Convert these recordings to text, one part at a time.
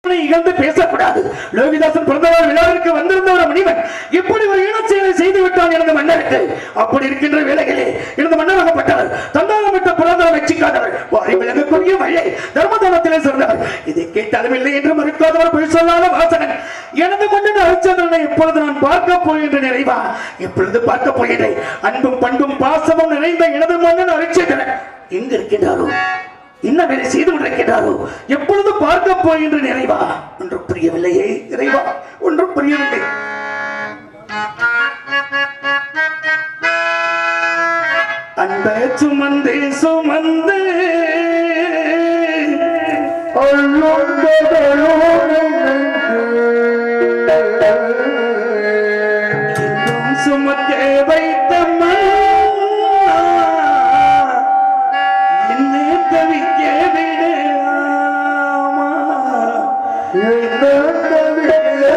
இகழ்ந்து பேசக்கூடாது லோகிதாசன் பிறந்தவர் விழாவிற்கு வந்திருந்த ஒரு முனிவன் இப்படி ஒரு ஈனச்செயலை செய்து விட்டான் எனது மன்னருக்கு அப்படி இருக்கின்ற வேளைகளே எனது மன்னர் ஆகப்பட்டவர் தந்தாகப்பட்ட புராதன வெச்சிக்காதவர் வாரி விலகக்கூடிய வழியை தர்மதானத்திலே சொன்னவர் இதை கேட்டாலும் இல்லை என்று மறுக்காதவர் பொய் சொல்லாத வாசகன் எனது மன்னன் ஹரிச்சந்திரனை இப்பொழுது நான் பார்க்க போகின்ற நிறைவா இப்பொழுது பார்க்க போகிறேன் அன்பும் பண்பும் பாசமும் நிறைந்த எனது மன்னன் ஹரிச்சந்திரன் எங்க இருக்கின்றாரோ என்ன வேலை செய்து கொண்டிருக்கிறாரோ எப்பொழுது பார்க்க போகின்ற நிறைவா ஒன்றும் புரியவில்லையே இறைவா ஒன்றும் புரியவில்லை அன்பை சுமந்து சுமந்து இன்னும் சுமக்க வைத்த மன்னா, என்னை தவிக்க விடாமா என்னை தவிக்க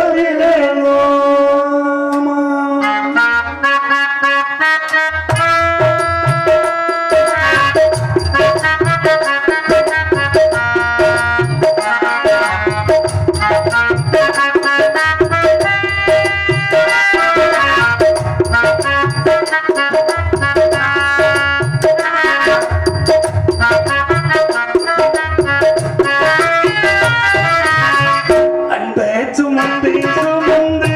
விடாமா அன்பை சுமந்து சுமந்து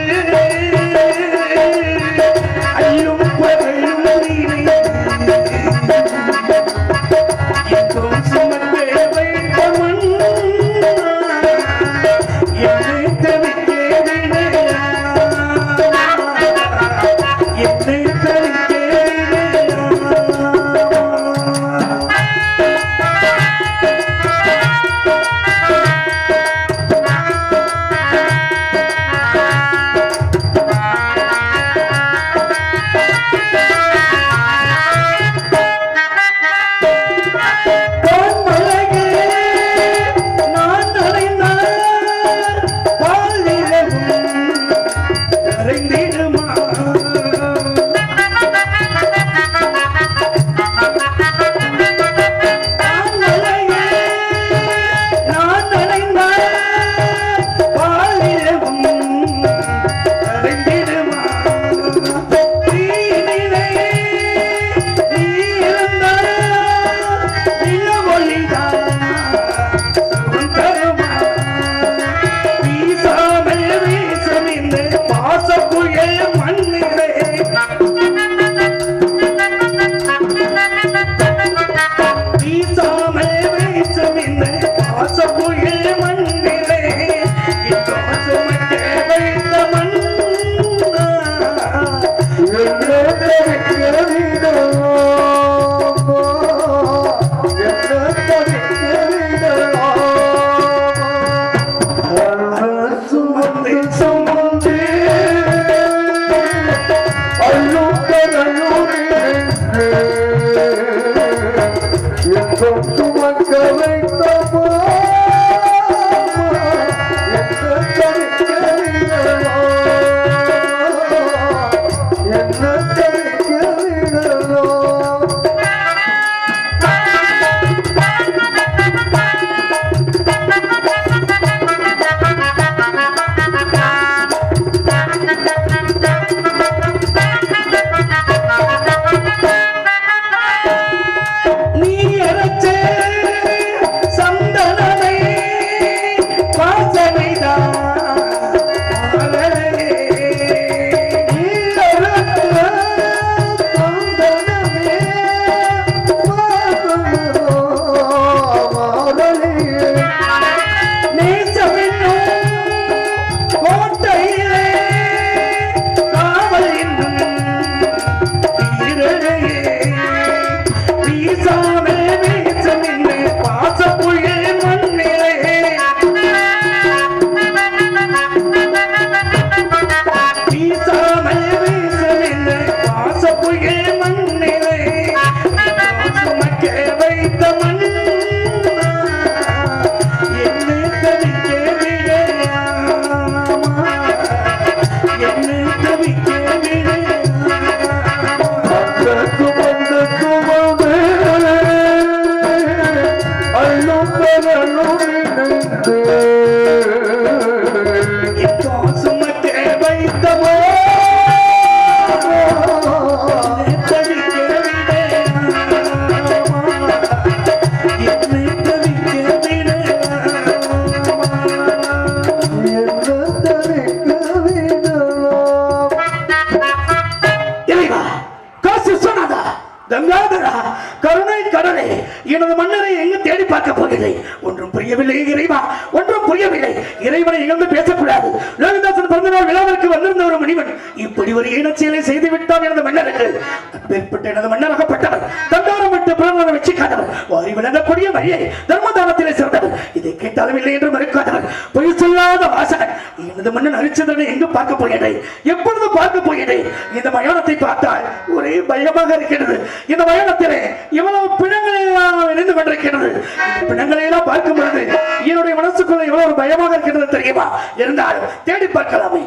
காணவில்லை இறைவனை இழந்து பேசக்கூடாது லோகதாசன் பிறந்த நாள் விழாவிற்கு வந்திருந்த ஒரு மணிவன் இப்படி ஒரு ஈனச்செயலை செய்து விட்டான் எனது மன்னருக்கு அப்பேற்பட்ட எனது மன்னராகப்பட்டவர் தண்டாரம் விட்டு பிறந்தவரை வச்சுக்காதவர் வாரி விளங்கக்கூடிய வழியை தர்மதானத்திலே சிறந்தவர் இதை கேட்டாலும் இல்லை என்று மறுக்காதவர் பொய் சொல்லாத வாசகன் எனது மன்னன் ஹரிச்சந்திரனை எங்கு பார்க்க போகிறேன் எப்பொழுது பார்க்க போகிறேன் இந்த மயானத்தை பார்த்தால் ஒரே பயமாக இருக்கிறது இந்த மயானத்திலே இவ்வளவு பிணங்களை எல்லாம் இணைந்து கொண்டிருக்கிறது இந்த பிணங்களை எல்லாம் பார்க்கும் பொழுது என்னுடைய மனசுக்குள்ள இவ்வளவு ஒரு பயமாக இருக்கிறது தெரியுமா இருந்தாலும் தேடி பார்க்கலாமே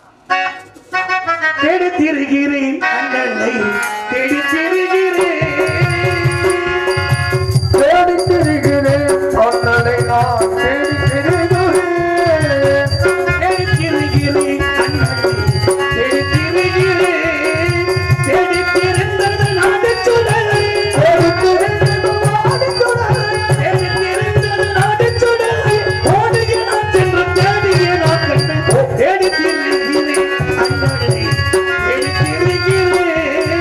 தேடி திரிகிறேன் அண்ணனை தேடி திரிகிறேன் தேடி திரிகிறேன் அண்ணனை நான் தேடி திரிகிறேன் தேடி திரிகிறேன் அண்ணனை தேடி திரிகிறேன் தேடி திரிந்தது நாடு சுடலை தேடி திரிந்தது நாடு சுடலை. தேடி திரிந்தது நாடு சுடலை ஓடுக நான் சென்று தேடிய நான் கண்டு தேடி திரிகிறேன் அண்ணனை தேடி திரிகிறேன்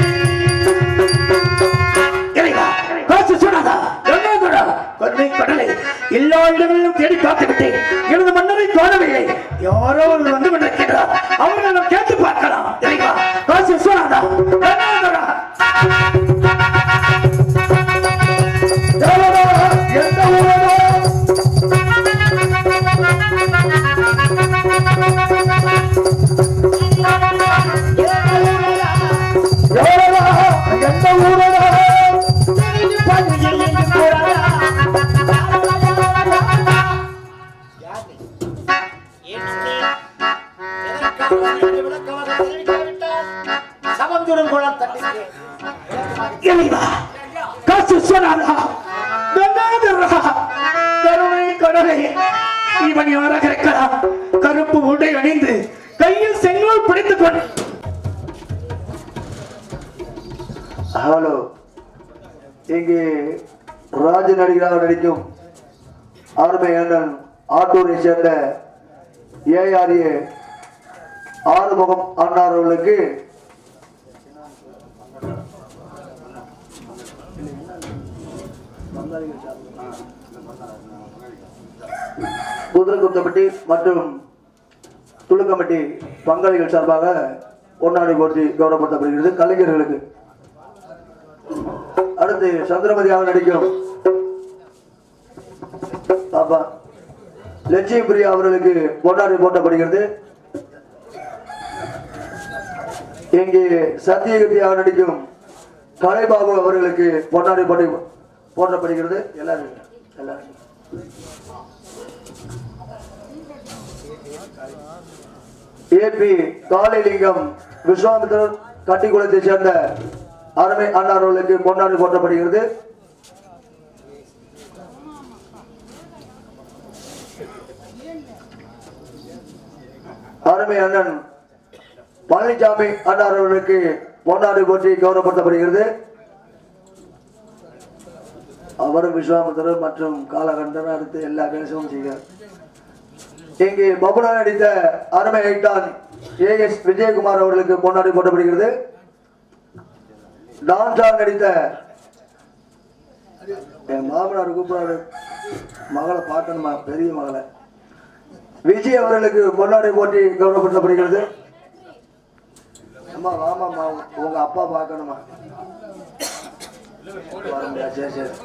இறைவா, காசு சொன்னாதா? கருணாகரா, கருணை கடலை எல்லா இடங்களிலும் தேடி பார்த்து விட்டேன் எனது மன்னரை காணவில்லை யாரோ ஒருவர் வந்து கொண்டிருக்கிறார் அவர்களை நாம் கேட்டு பார்க்கலாம் இறைவா, காசு சொன்னாதா? கருணாகரா. எவரோ, எந்த ஊரோ, எவரோ, எந்த ஊரோ, இறைவா, காசு சொன்னாதா? கருணாகரா, கருணை கடலை இவன் யாராக இருக்கலாம் கருப்பு உடை அணிந்து கையில் செங்கோல் பிடித்துக் கொண்டு ஹலோ இங்கே ராஜ நடிகராக நடிக்கும் அருமை அண்ணன் ஆட்டூரை சேர்ந்த ஏஆர்ஏ ஆறுமுகம் அண்ணார் அவர்களுக்கு குதிரைக்குத்தப்பட்டி மற்றும் துளுக்கம்பட்டி பங்காளிகள் சார்பாக பொன்னாடை போற்றி கௌரவப்படுத்தப்படுகிறது கலைஞர்களுக்கு அடுத்து சந்திரமதியாக நடிக்கும் பாப்பா லட்சுமி பிரியா அவர்களுக்கு பொன்னாடை போட்டப்படுகிறது இங்கே சத்தியகதியாக நடிக்கும் கலைபாபு அவர்களுக்கு பொன்னாடை போட்டி போட்டப்படுகிறது எல்லாரும் எல்லாரும் ஏபி காளிலிங்கம் விஸ்வாமித்திரர் கட்டிக்குளத்தை சேர்ந்த அருமை அண்ணார் அவர்களுக்கு பொன்னாடை போட்டப்படுகிறது அருமை அண்ணன் பழனிசாமி அண்ணார் அவர்களுக்கு பொன்னாடை போற்றி கௌரவப்படுத்தப்படுகிறது அவரும் விஸ்வாமித்திரர் மற்றும் காலகண்டர் அடுத்து எல்லா பேசவும் செய்கிறார் இங்கே பபுலா நடித்த அருமை ஐட்டான் ஏ எஸ் விஜயகுமார் அவர்களுக்கு பொன்னாடி போட்டப்படுகிறது டான்ஸா நடித்த என் மாமனார் கூப்பிடாரு மகளை பார்க்கணுமா பெரிய மகளை விஜய் அவர்களுக்கு பொன்னாடை போட்டி கௌரவப்படுத்தப்படுகிறது அம்மா வாமாம்மா உங்க அப்பா பார்க்கணுமா வர முடியாது, சரி சரி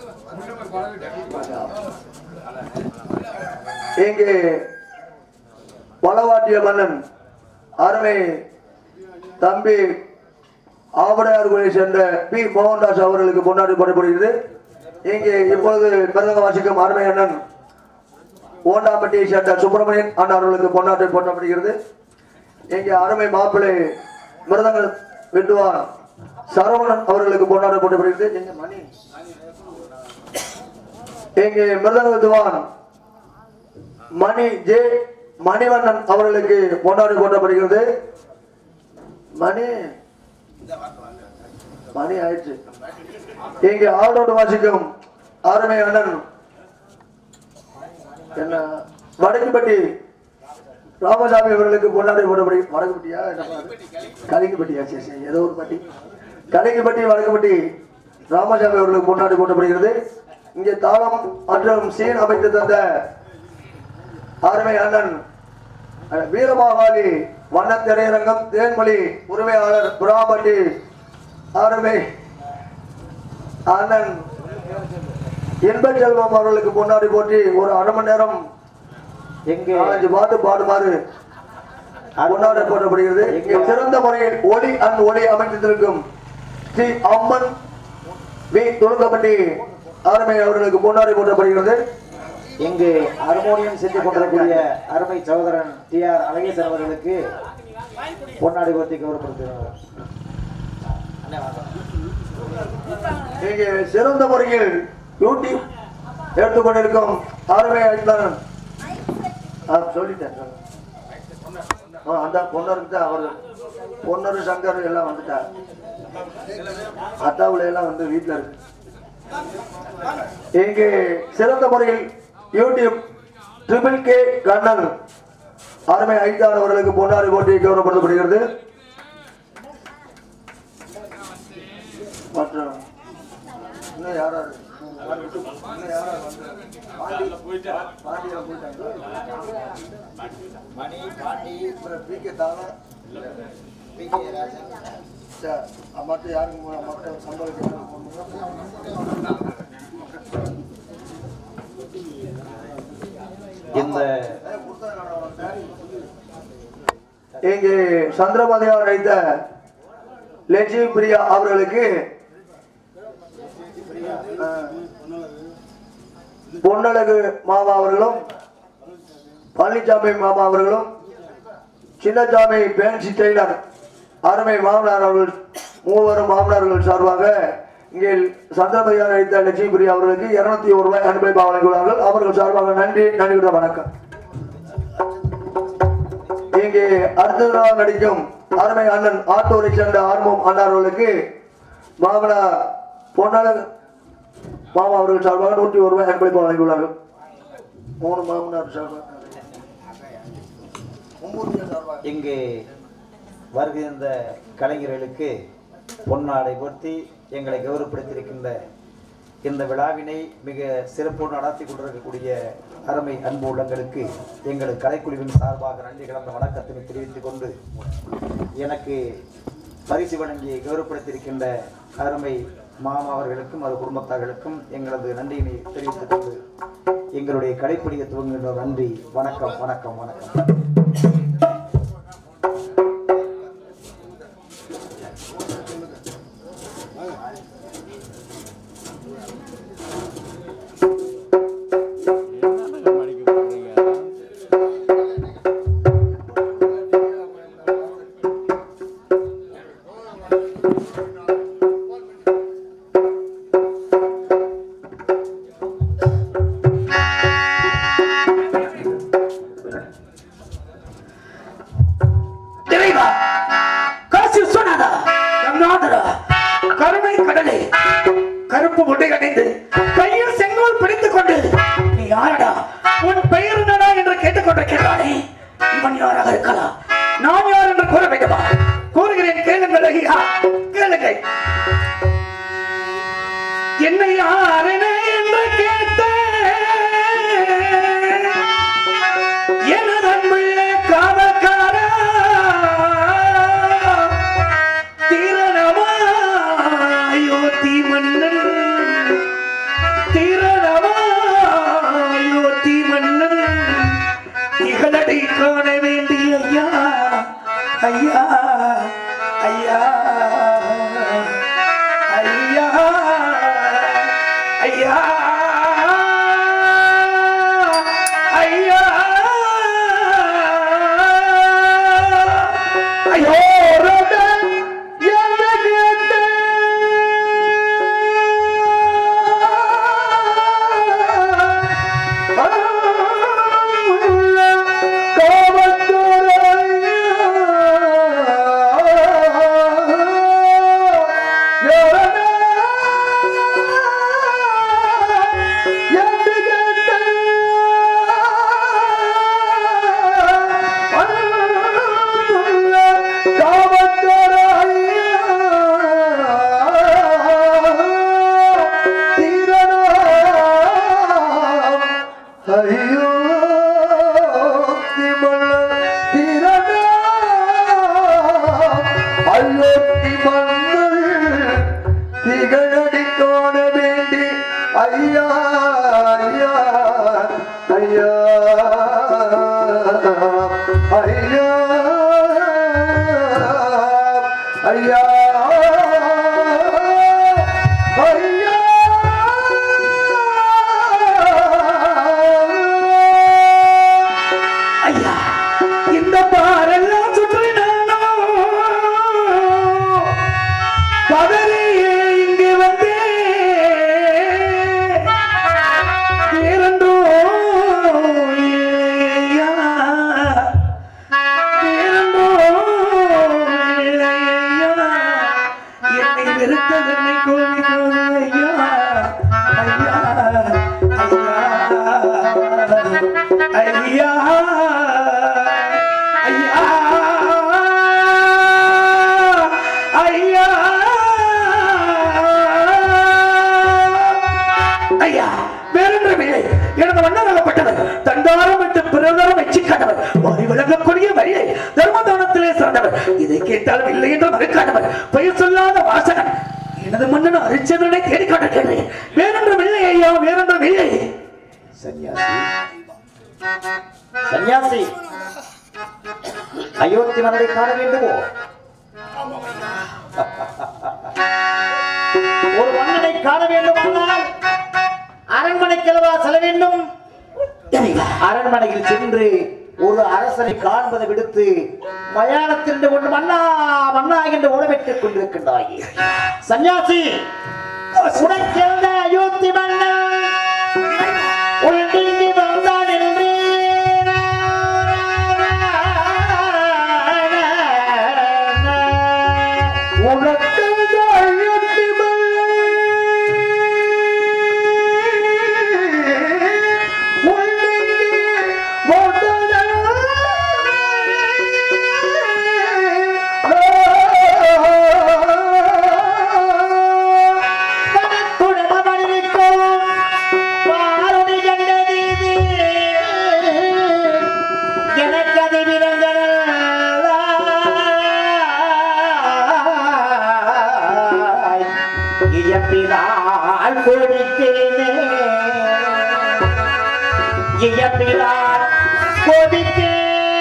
இங்கே பலவாட்டிய மன்னன் அருமை தம்பி ஆவடையார்குடியை சேர்ந்த பி மோகன்தாஸ் அவர்களுக்கு பொன்னாடி போடப்படுகிறது இங்கே இப்பொழுது பிறந்தக வாசிக்கும் அருமை அண்ணன் ஓண்டாம்பட்டியை சேர்ந்த சுப்பிரமணியன் அண்ணன் அவர்களுக்கு பொன்னாட்டை போட்டப்படுகிறது இங்கே அருமை மாப்பிள்ளை மிருதங்க வித்வான் சரவணன் அவர்களுக்கு பொன்னாடை போட்டப்படுகிறது இங்கே மணி இங்கே மிருதங்க வித்வான் மணி ஜே மணிவண்ணன் அவர்களுக்கு பொன்னாடி போட்டப்படுகிறது மணி மணி ஆயிடுச்சு இங்கே ஆளோடு வாசிக்கும் அருமை அண்ணன் என்ன வடக்குப்பட்டி ராமசாமி அவர்களுக்கு பொன்னாடை போட்டபடி வடக்குப்பட்டியா கலிங்கப்பட்டியா சரி சரி ஏதோ ஒரு பட்டி கலிங்கப்பட்டி வடக்குப்பட்டி ராமசாமி அவர்களுக்கு பொன்னாடை போட்டப்படுகிறது இங்கே தாளம் மற்றும் சீன் அமைத்து தந்த அருமை அண்ணன் அஹ், வீரமாகாளி வண்ண திரையரங்கம் தேன்மொழி உரிமையாளர் புறாபட்டி அருமை அண்ணன் இன்பச் செல்வம் அவர்களுக்கு முன்னாடி போட்டி ஒரு அரை மணி நேரம் எங்கே நாலஞ்சு பாட்டு பாடுமாறு கொண்டாட போடப்படுகிறது இங்கே சிறந்த முறையில் ஒளி அண்ட் ஒளி அமைந்திருக்கும் ஸ்ரீ அம்மன் வி துணுக்கப்பட்டி அருமை அவர்களுக்கு கொண்டாடி போடப்படுகிறது இங்கு ஹார்மோனியம் செஞ்சு கொண்டிருக்கூடிய அருமை சகோதரன் டி ஆர் அழகேசன் அவர்களுக்கு பொன்னாடி கோர்த்தி கௌரவப்படுத்துகிறார் இங்கே சிறந்த முறையில் யூடியூப் எடுத்துக்கொண்டிருக்கும் அருமை அண்ணன் ஆ, சொல்லிட்டேன் ஆ, அந்த பொன்னருக்கு தான் அவர் பொன்னரு சங்கர் எல்லாம் வந்துட்டார் அத்தாவுல எல்லாம் வந்து வீட்டுல இருக்கு இங்கே சிறந்த முறையில் யூடியூப் ட்ரிபிள் கே கண்ணன் அருமை ஐந்தாறு அவர்களுக்கு பொன்னாடி போட்டி கௌரவப்படுத்தப்படுகிறது மற்றும் இன்னும் யாரா இருக்கு? யார் விட்டு- இன்னும் யாரா வந்து? பாண்டி- பாண்டியா போயிட்டாங்களா? மணி பாண்டி அப்புறம் பி கே தானா? பி கே ராஜன் சரி, மற்ற யாருக்கு மு- மற்ற சம்பளத்துக்கு இந்த இங்கே சந்திரபாதையார் அழைத்த லட்சுமி பிரியா அவர்களுக்கு அஹ், பொன்னழகு மாமா அவர்களும் பழனிசாமி மாமா அவர்களும் சின்னசாமி பேன்சி டெய்லர் அருமை மாமனார் அவர்கள் மூவரும் மாமனார்கள் சார்பாக இங்கே சந்திரபதியார் அழைத்த லட்சுமி பிரியா அவர்களுக்கு இருநூத்தி ஒரு ரூபாய் அன்பளிப்பா வழங்குகிறார்கள் அவர்கள் சார்பாக நன்றி நன்றி வணக்கம் இங்கே அடுத்ததாக நடிக்கும் அருமை அண்ணன் ஆட்டோரை சேர்ந்த ஆர்வம் அண்ணார்களுக்கு மாமனா பொன்னழகு மாமா அவர்கள் சார்பாக நூற்றி ஒரு ரூபாய் அன்பளிப்பு வழங்கியுள்ளார்கள் மூணு மாமனார் சார்பாக ஒன்பது பேர் சார்பாக இங்கு வருகின்ற கலைஞர்களுக்கு பொன்னாடை பொருத்தி எங்களை கௌரவப்படுத்தியிருக்கின்ற இந்த விழாவினை மிக சிறப்போடு நடத்தி கொண்டிருக்கக்கூடிய அருமை அன்பு உள்ளங்களுக்கு எங்கள் கலைக்குழுவின் சார்பாக நன்றி கலந்த வணக்கத்தினை தெரிவித்துக் கொண்டு எனக்கு பரிசு வழங்கி கௌரவப்படுத்தியிருக்கின்ற அருமை மாமா அவர்களுக்கும் அது குடும்பத்தார்களுக்கும் எங்களது நன்றியினை தெரிவித்துக் கொண்டு எங்களுடைய கலைப்பணியை துவங்குகின்ற நன்றி வணக்கம் வணக்கம் வணக்கம் இறைவா காசி சொன்னதா கங்காதரா கருணை கடலே கருப்பு முட்டை அடைந்து கையில் செங்கோல் பிடித்துக் கொண்டு நீ யாரடா உன் பெயர் என்னடா என்று கேட்டுக்கொண்டிருக்கிறானே இவன் யாராக இருக்கலாம் நான் யார் என்று கூற வேண்டுமா கூறுகிறேன் கேளுங்கள் ஐயா கேளுங்கள் என்னை யாரென என்று கேட்டேன் எனது அன்புள்ள காவல்காரா, திரணமாயோ தீமன்னன், திரணமாயோ தீமன்னன், இகழடை காண வேண்டிய ஐயா ஐயா ஐயா ஐயா ஐயா ஐயா ஐயோ ரோட என்ன காவல்துறை ஐயா ஐயா ஐயா ஐயா இந்த பாரெல்லாம் சுற்றினானோ பதறி இங்கே வந்தே வேறென்றோ இல்லையா வேறென்றோ இல்லையா என்னை வெறுத்ததென்னை கோவிலையா ஐயா ஐயா ஐயா ஐயா ஐயா வேறென்ற வேலை எனது மன்னராகப்பட்டவர் தண்டாரம் விட்டு பிறந்தாரம் வெச்சிக்காதவர் வாரி விளங்கக்கூடிய வழியை தர்மதானத்திலே சிறந்தவர் இதை கேட்டாலும் இல்லை என்று மறுக்காதவர் பெயர் சொல்லாத வாசகன் எனது மன்னன் அரிச்சந்திரனை தேடிக்கொண்டிருக்கிறேன் வேறென்ற வெள்ளை ஐயா வேறென்ற வெள்ளை சன்னியாசி சன்னியாசி அயோத்தி மன்னரை காண வேண்டுமோ ஒரு மன்னனை காண வேண்டுமானால் அரண்மனைக்கெல்லவா செல்ல வேண்டும் இறைவா அரண்மனையில் சென்று ஒரு அரசனை காண்பதை விடுத்து மயானத்திலிருந்து கொண்டு மன்னா மன்னா என்று உணவிட்டுக் கொண்டிருக்கின்றாயே சன்னியாசி உனக்கெந்த அயோத்தி மன்னன் உள்நீங்கி வந்தான் என்று உனக்கெந்த அயோத்தி இயப்பினால் கொடுத்தேனே இயப்பினால் கொடுத்தேன்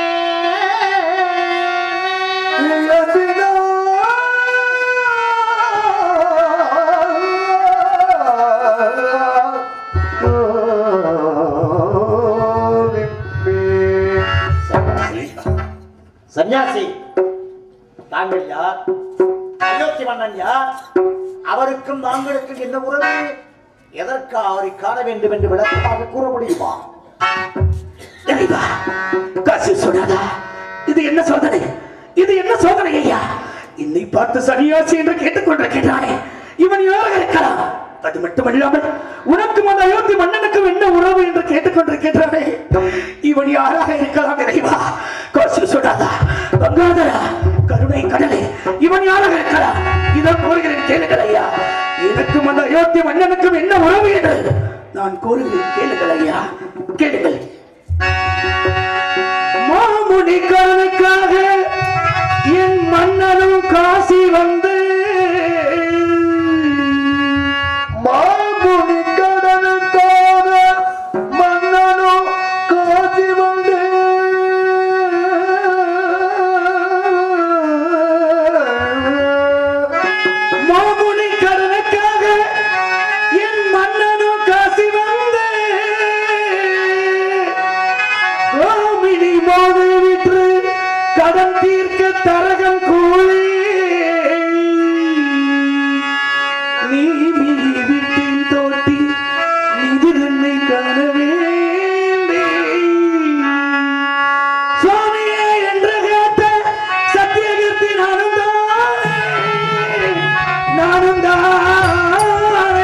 சன்னியாசி தாங்கள் யார் அயோத்தி மன்னன் யார் அவருக்கும் தாங்களுக்கும் என்ன உறவு எதற்கு அவரை காண வேண்டும் என்று விளக்கமாக கூற முடியுமா இறைவா காசு சொன்னாதா இது என்ன சோதனை இது என்ன சோதனை ஐயா என்னை பார்த்து சன்னியாசி என்று கேட்டுக் கொண்டிருக்கிறானே இவன் யாராக இருக்கலாம் அது மட்டுமல்லாமல் உனக்கும் அந்த அயோத்தி மன்னனுக்கும் என்ன உறவு என்று கேட்டுக் கொண்டிருக்கிறானே இவன் யாராக இருக்கலாம் இறைவா காசு சொன்னாதா கங்காதரா கருணை கடலே இவன் யாராக இருக்கலாம் இதான் கூறுகிறேன் கேளுங்கள் ஐயா எனக்கும் அந்த அயோத்தி மன்னனுக்கும் என்ன உறவு என்று நான் கூறுகிறேன் கேளுங்கள் ஐயா கேளுங்கள் மாமுனிக்காக என் மன்னனும் காசி வந்து மாமுனி கடனுக்காக மன்னனும் காசி வந்து மாமுனி கடனுக்காக என் மன்னனும் காசி வந்து கோமினி மோதை விற்று கடன் தீர்க்க தரகம் கூலி நீ மீறி விட்டின் தோட்டி நிதி என்னை காண வேண்டே சுவாமியே என்று கேட்ட சத்தியகீர்த்தி நானும் தானே நானும் தானே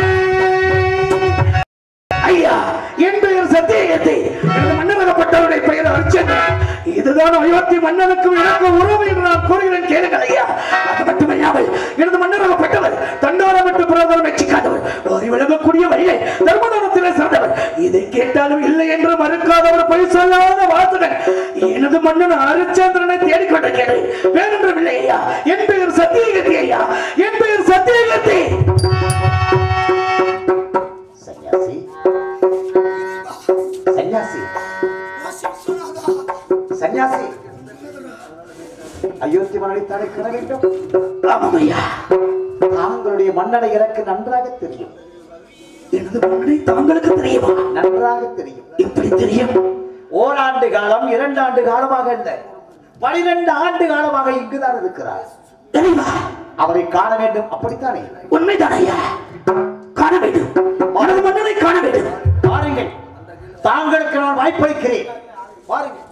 ஐயா என் பெயர் சத்தியகத்தை எனது மன்னராகப்பட்டவருடைய பெயர் அர்ச்சந்திரன் இதுதான் அயோத்தி மன்னனுக்கும் எனக்கு உறவு என்று நான் கூறுகிறேன் கேளுங்கள் ஐயா அது மட்டுமல்லாமல் எனது மன்னராகப்பட்டவர் தண்டாரம் விட்டு புராதனம் வெச்சிக்காதவர் ஓரி விளங்கக்கூடிய வழியை தர்மதானத்திலே சிறந்தவர் இதை கேட்டாலும் இல்லை என்று மறுக்காதவர் பொய் சொல்லாத வாசகன் எனது மன்னன் ஹரிச்சந்திரனை தேடிக்கொண்டிருக்கிறேன் வேறொன்றும் இல்லை ஐயா என் பெயர் சத்தியகத்தி ஐயா என் பெயர் சத்தியகத்தி சன்னியாசி சன்னியாசி சன்னியாசி அயோத்தி மன்னனை தானே காண வேண்டும் ஆமாம் ஐயா தாங்களுடைய மன்னனை எனக்கு நன்றாக தெரியும் எனது மன்னனை தாங்களுக்கு தெரியுமா நன்றாக தெரியும் எப்படி தெரியும் ஓராண்டு காலம் இரண்டாண்டு காலமாக இல்ல பனிரெண்டு ஆண்டு காலமாக இங்குதான் இருக்கிறார் தெரியுமா அவரை காண வேண்டும் அப்படித்தானே உண்மைதான் ஐயா காண வேண்டும் எனது மன்னனை காண வேண்டும் பாருங்கள் தாங்களுக்கு நான் வாய்ப்பளிக்கிறேன் பாருங்கள்